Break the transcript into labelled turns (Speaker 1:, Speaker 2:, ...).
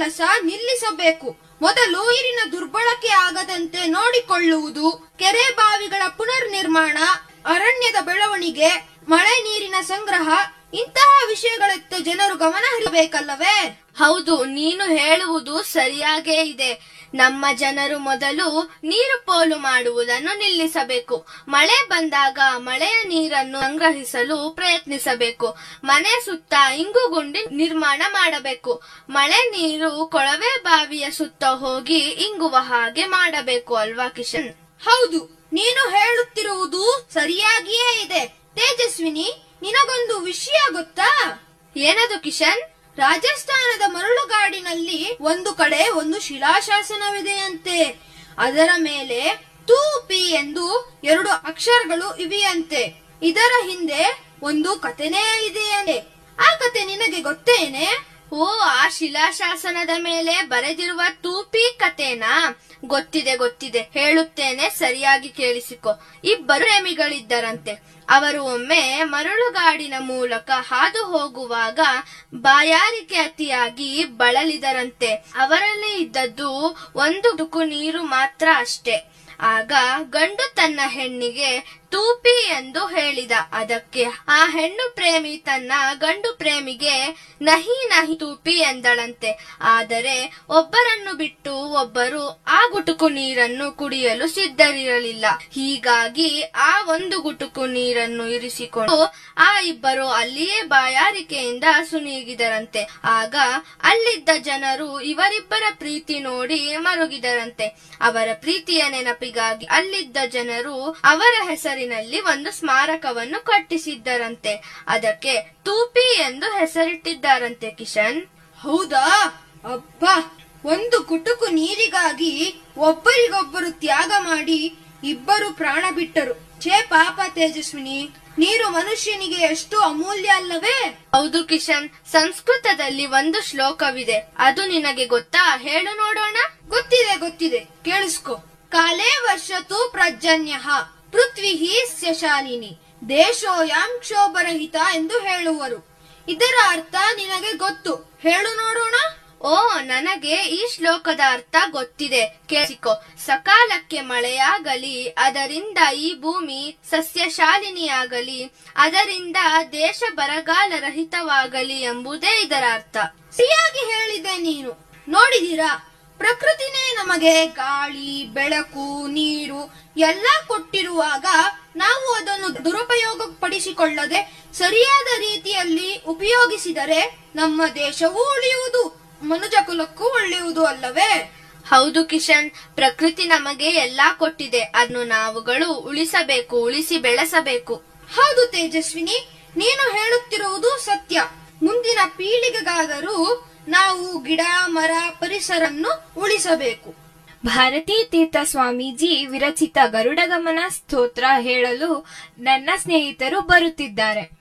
Speaker 1: ಕೆಲಸ ನಿಲ್ಲಿಸಬೇಕು ಮೊದಲು ನೀರಿನ ದುರ್ಬಳಕೆ ಆಗದಂತೆ ನೋಡಿಕೊಳ್ಳುವುದು ಕೆರೆ ಬಾವಿಗಳ ಪುನರ್ ನಿರ್ಮಾಣ ಅರಣ್ಯದ ಬೆಳವಣಿಗೆ ಮಳೆ ನೀರಿನ ಸಂಗ್ರಹ ಇಂತಹ ವಿಷಯಗಳತ್ತ ಜನರು ಗಮನ ಹರಿಸಬೇಕಲ್ಲವೇ
Speaker 2: ಹೌದು ನೀನು ಹೇಳುವುದು ಸರಿಯಾಗೇ ಇದೆ ನಮ್ಮ ಜನರು ಮೊದಲು ನೀರು ಪೋಲು ಮಾಡುವುದನ್ನು ನಿಲ್ಲಿಸಬೇಕು ಮಳೆ ಬಂದಾಗ ಮಳೆಯ ನೀರನ್ನು ಸಂಗ್ರಹಿಸಲು ಪ್ರಯತ್ನಿಸಬೇಕು ಮನೆ ಸುತ್ತ ಇಂಗುಗುಂಡಿ ನಿರ್ಮಾಣ ಮಾಡಬೇಕು ಮಳೆ ನೀರು ಕೊಳವೆ ಬಾವಿಯ ಸುತ್ತ ಹೋಗಿ ಇಂಗುವ ಹಾಗೆ ಮಾಡಬೇಕು ಅಲ್ವಾ ಕಿಶನ್
Speaker 1: ಹೌದು ನೀನು ಹೇಳುತ್ತಿರುವುದು ಸರಿಯಾಗಿಯೇ ಇದೆ ತೇಜಸ್ವಿನಿ ನಿನಗೊಂದು ವಿಷಯ ಗೊತ್ತಾ
Speaker 2: ಏನದು ಕಿಶನ್
Speaker 1: ರಾಜಸ್ಥಾನದ ಮರಳುಗಾಡಿನಲ್ಲಿ ಒಂದು ಕಡೆ ಒಂದು ಶಿಲಾಶಾಸನವಿದೆಯಂತೆ ಅದರ ಮೇಲೆ ತೂಪಿ ಎಂದು ಎರಡು ಅಕ್ಷರಗಳು ಇವೆಯಂತೆ ಇದರ ಹಿಂದೆ ಒಂದು ಕಥೆನೇ ಇದೆಯಂತೆ ಆ ಕತೆ ನಿನಗೆ ಗೊತ್ತೇನೆ
Speaker 2: ಓ ಆ ಶಿಲಾಶಾಸನದ ಮೇಲೆ ಬರೆದಿರುವ ತೂಪಿ ಕಥೆನಾ ಗೊತ್ತಿದೆ ಗೊತ್ತಿದೆ ಹೇಳುತ್ತೇನೆ ಸರಿಯಾಗಿ ಕೇಳಿಸಿಕೊ ಇಬ್ಬರು ಪ್ರೇಮಿಗಳಿದ್ದರಂತೆ ಅವರು ಒಮ್ಮೆ ಮರಳುಗಾಡಿನ ಮೂಲಕ ಹಾದು ಹೋಗುವಾಗ ಬಾಯಾರಿಕೆ ಅತಿಯಾಗಿ ಬಳಲಿದರಂತೆ ಅವರಲ್ಲಿ ಇದ್ದದ್ದು ಒಂದು ಡುಕು ನೀರು ಮಾತ್ರ ಅಷ್ಟೇ ಆಗ ಗಂಡು ತನ್ನ ಹೆಣ್ಣಿಗೆ ತೂಪಿ ಎಂದು ಹೇಳಿದ ಅದಕ್ಕೆ ಆ ಹೆಣ್ಣು ಪ್ರೇಮಿ ತನ್ನ ಗಂಡು ಪ್ರೇಮಿಗೆ ನಹಿ ನಹಿ ತೂಪಿ ಎಂದಳಂತೆ ಆದರೆ ಒಬ್ಬರನ್ನು ಬಿಟ್ಟು ಒಬ್ಬರು ಆ ಗುಟುಕು ನೀರನ್ನು ಕುಡಿಯಲು ಸಿದ್ಧರಿರಲಿಲ್ಲ ಹೀಗಾಗಿ ಆ ಒಂದು ಗುಟುಕು ನೀರನ್ನು ಇರಿಸಿಕೊಂಡು ಆ ಇಬ್ಬರು ಅಲ್ಲಿಯೇ ಬಾಯಾರಿಕೆಯಿಂದ ಸುನೀಗಿದರಂತೆ ಆಗ ಅಲ್ಲಿದ್ದ ಜನರು ಇವರಿಬ್ಬರ ಪ್ರೀತಿ ನೋಡಿ ಮರುಗಿದರಂತೆ ಅವರ ಪ್ರೀತಿಯ ನೆನಪಿಗಾಗಿ ಅಲ್ಲಿದ್ದ ಜನರು ಅವರ ಹೆಸರಿನಲ್ಲಿ ಒಂದು ಸ್ಮಾರಕವನ್ನು ಕಟ್ಟಿಸಿದ್ದರಂತೆ ಅದಕ್ಕೆ ತೂಪಿ ಎಂದು ಹೆಸರಿಟ್ಟಿದ್ದಾರಂತೆ ಕಿಶನ್
Speaker 1: ಹೌದಾ ಅಬ್ಬಾ ಒಂದು ಕುಟುಕು ನೀರಿಗಾಗಿ ಒಬ್ಬರಿಗೊಬ್ಬರು ತ್ಯಾಗ ಮಾಡಿ ಇಬ್ಬರು ಪ್ರಾಣ ಬಿಟ್ಟರು ಛೇ ಪಾಪ ತೇಜಸ್ವಿನಿ ನೀರು ಮನುಷ್ಯನಿಗೆ ಎಷ್ಟು ಅಮೂಲ್ಯ ಅಲ್ಲವೇ
Speaker 2: ಹೌದು ಕಿಶನ್ ಸಂಸ್ಕೃತದಲ್ಲಿ ಒಂದು ಶ್ಲೋಕವಿದೆ ಅದು ನಿನಗೆ ಗೊತ್ತಾ ಹೇಳು ನೋಡೋಣ
Speaker 1: ಗೊತ್ತಿದೆ ಗೊತ್ತಿದೆ ಕೇಳಿಸ್ಕೊ ಕಾಲೇ ವರ್ಷತು ಪ್ರಜನ್ಯ ಪೃಥ್ವಿ ಸ್ಯಶಾಲಿನಿ ದೇಶೋಯಾಂ ಕ್ಷೋಭರಹಿತ ಎಂದು ಹೇಳುವರು ಇದರ ಅರ್ಥ ನಿನಗೆ ಗೊತ್ತು ಹೇಳು ನೋಡೋಣ
Speaker 2: ಓ ನನಗೆ ಈ ಶ್ಲೋಕದ ಅರ್ಥ ಗೊತ್ತಿದೆ ಕೇಳಿಸಿಕೊ ಸಕಾಲಕ್ಕೆ ಮಳೆಯಾಗಲಿ ಅದರಿಂದ ಈ ಭೂಮಿ ಸಸ್ಯಶಾಲಿನಿಯಾಗಲಿ ಅದರಿಂದ ದೇಶ ಬರಗಾಲ ರಹಿತವಾಗಲಿ ಎಂಬುದೇ ಇದರ ಅರ್ಥ
Speaker 1: ಸರಿಯಾಗಿ ಹೇಳಿದೆ ನೀನು ನೋಡಿದೀರಾ ಪ್ರಕೃತಿನೇ ನಮಗೆ ಗಾಳಿ ಬೆಳಕು ನೀರು ಎಲ್ಲ ಕೊಟ್ಟಿರುವಾಗ ನಾವು ಅದನ್ನು ದುರುಪಯೋಗ ಪಡಿಸಿಕೊಳ್ಳದೆ ಸರಿಯಾದ ರೀತಿಯಲ್ಲಿ ಉಪಯೋಗಿಸಿದರೆ ನಮ್ಮ ದೇಶವೂ ಉಳಿಯುವುದು ಮನುಜ ಕುಲಕ್ಕೂ ಒಳ್ಳೆಯುವುದು ಅಲ್ಲವೇ
Speaker 2: ಹೌದು ಕಿಶನ್ ಪ್ರಕೃತಿ ನಮಗೆ ಎಲ್ಲಾ ಕೊಟ್ಟಿದೆ ಅದನ್ನು ನಾವುಗಳು ಉಳಿಸಬೇಕು ಉಳಿಸಿ ಬೆಳೆಸಬೇಕು
Speaker 1: ಹೌದು ತೇಜಸ್ವಿನಿ ನೀನು ಹೇಳುತ್ತಿರುವುದು ಸತ್ಯ ಮುಂದಿನ ಪೀಳಿಗೆಗಾದರೂ ನಾವು ಗಿಡ ಮರ ಪರಿಸರನ್ನು ಉಳಿಸಬೇಕು
Speaker 3: ಭಾರತೀ ತೀರ್ಥ ಸ್ವಾಮೀಜಿ ವಿರಚಿತ ಗರುಡಗಮನ ಸ್ತೋತ್ರ ಹೇಳಲು ನನ್ನ ಸ್ನೇಹಿತರು ಬರುತ್ತಿದ್ದಾರೆ